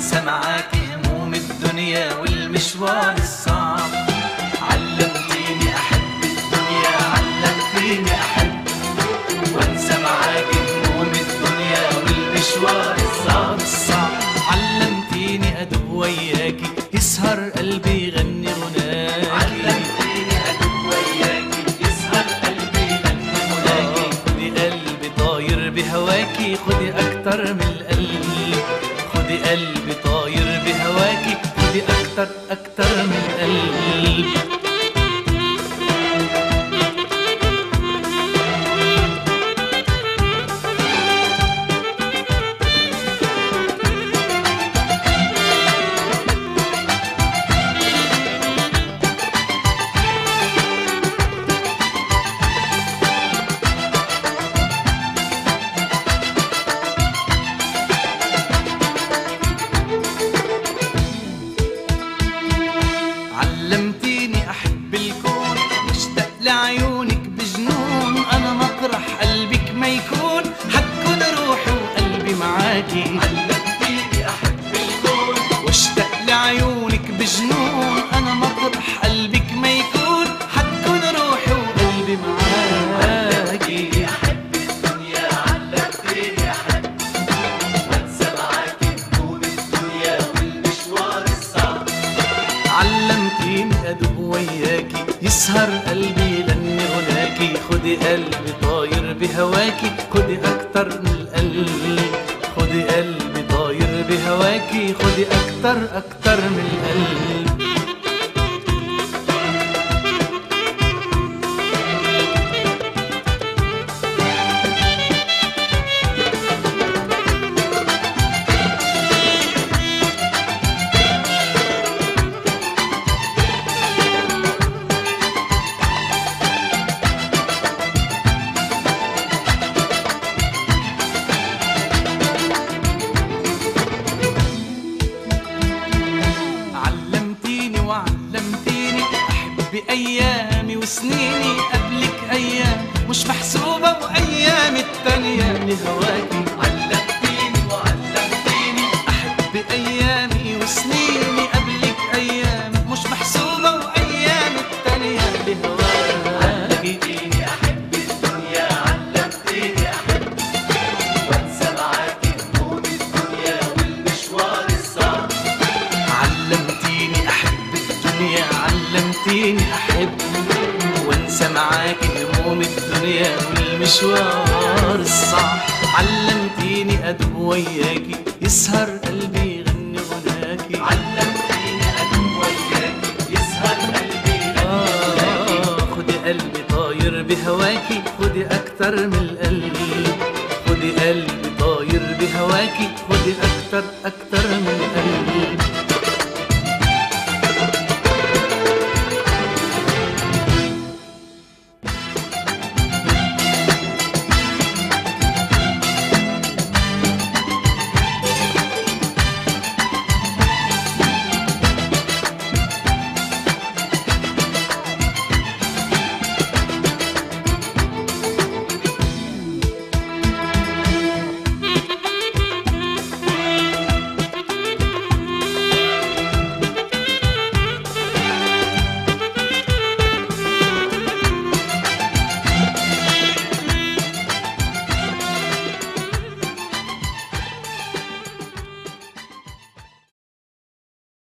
وانسى معاكي هموم الدنيا والمشوار الصعب علمتيني احب الدنيا علمتيني احب وانسى معاكي هموم الدنيا والمشوار الصعب الصعب علمتيني ادوب وياكي يسهر قلبي يغني غناكي علمتيني ادوب وياكي يسهر قلبي يغني غناكي خدي قلبي طاير بهواكي خدي اكتر من القلب خدي قلبي طاير بهواكي خدي اكتر اكتر من القلب علمتيني احب الكون مشتاق لعيونك بجنون انا مطرح قلبك ما يكون حتكون روحي وقلبي معاكي علمتيني احب الكون واشتاق لعيونك بجنون انا مطرح قلبك ما يكون حتكون روحي وقلبي معاكي احب الدنيا علمتيني احب وانسى معاكي هموم الدنيا والمشوار الصعب علمتيني ادوب وياكي يسهر قلبي يغني غناكي خدي قلبي طاير بهواكي خدي اكتر من القلب خدي قلبي طاير بهواكي خدي اكتر اكتر من القلب علمتيني وعلمتيني احب ايامي وسنيني قبلك ايام مش محسوبه وايام التانية لهواكي علمتيني وعلمتيني احب ايامي وسنيني قبلك ايام مش محسوبه وايام التانية لهواكي علمتيني احب الدنيا علمتيني احب وانسى معاكي هموم الدنيا والمشوار الصعب علمتيني احب الدنيا علمتيني احب وانسى معاكي هموم الدنيا والمشوار الصعب علمتيني ادوب وياكي يسهر قلبي يغني غناكي علمتيني ادوب وياكي يسهر قلبي يغني غناكي خدي قلبي طاير بهواكي خدي اكتر من